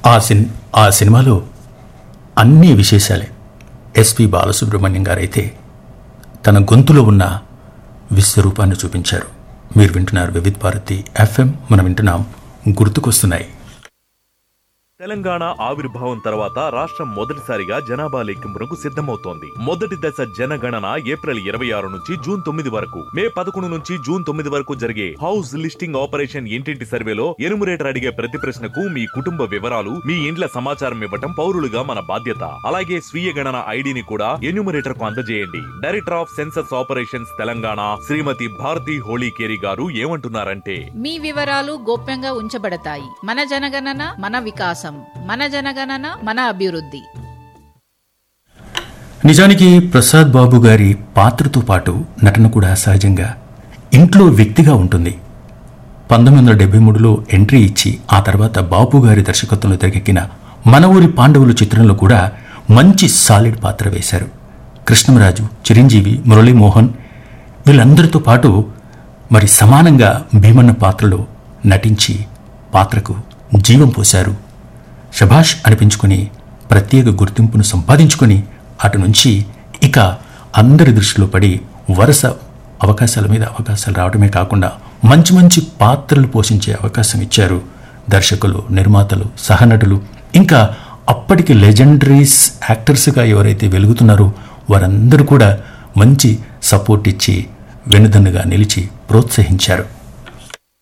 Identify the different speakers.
Speaker 1: ఆ సిన్ ఆ సినిమాలో అన్ని విశేషాలే ఎస్పి బాలసుబ్రహ్మణ్యం గారైతే తన గొంతులో ఉన్న విశ్వరూపాన్ని చూపించారు మీరు వింటున్నారు వివిధ్ భారతి ఎఫ్ఎం మనం వింటున్నాం గుర్తుకొస్తున్నాయి
Speaker 2: తెలంగాణ ఆవిర్భావం తర్వాత రాష్ట్రం మొదటిసారిగా జనాభా లెక్కింపునకు సిద్ధమవుతోంది మొదటి దశ జనగణన ఏప్రిల్ ఇరవై ఆరు నుంచి జూన్ తొమ్మిది వరకు మే పదకొండు నుంచి జూన్ తొమ్మిది వరకు జరిగే హౌస్ లిస్టింగ్ ఆపరేషన్ ఇంటింటి సర్వేలో ఎనుమరేటర్ అడిగే ప్రతి ప్రశ్నకు మీ కుటుంబ వివరాలు మీ ఇండ్ల సమాచారం ఇవ్వటం పౌరులుగా మన బాధ్యత అలాగే స్వీయ గణన ఐడిని కూడా ఎన్యూమరేటర్ కు అందజేయండి director of census operations Telangana Shrimati Bharathi Holikeri గారు ఏమంటున్నారంటే
Speaker 3: మీ వివరాలు గోప్యంగా ఉంచబడతాయి మన జనగణన మన వికాసం మన జనగణన మన అభివృద్ధి
Speaker 1: నిజానికి ప్రసాద్ బాబు గారి పాత్రతో పాటు నటన కూడా సహజంగా ఇంట్లో వ్యక్తిగా ఉంటుంది పంతొమ్మిది వందల డెబ్బై మూడులో ఎంట్రీ ఇచ్చి ఆ తర్వాత బాపు గారి దర్శకత్వంలో తెరకెక్కిన మన ఊరి పాండవులు చిత్రంలో కూడా మంచి సాలిడ్ పాత్ర వేశారు కృష్ణరాజు చిరంజీవి మురళీమోహన్ వీళ్ళందరితో పాటు మరి సమానంగా భీమన్న పాత్రలో నటించి పాత్రకు జీవం పోశారు శభాష్ అనిపించుకుని ప్రత్యేక గుర్తింపును సంపాదించుకొని అటు నుంచి ఇక అందరి దృష్టిలో పడి వరుస అవకాశాల మీద అవకాశాలు రావడమే కాకుండా మంచి మంచి పాత్రలు పోషించే అవకాశం ఇచ్చారు దర్శకులు నిర్మాతలు సహనటులు ఇంకా అప్పటికి లెజెండరీస్ యాక్టర్స్గా ఎవరైతే వెలుగుతున్నారో వారందరూ కూడా మంచి సపోర్ట్ ఇచ్చి వెనుదన్నుగా నిలిచి ప్రోత్సహించారు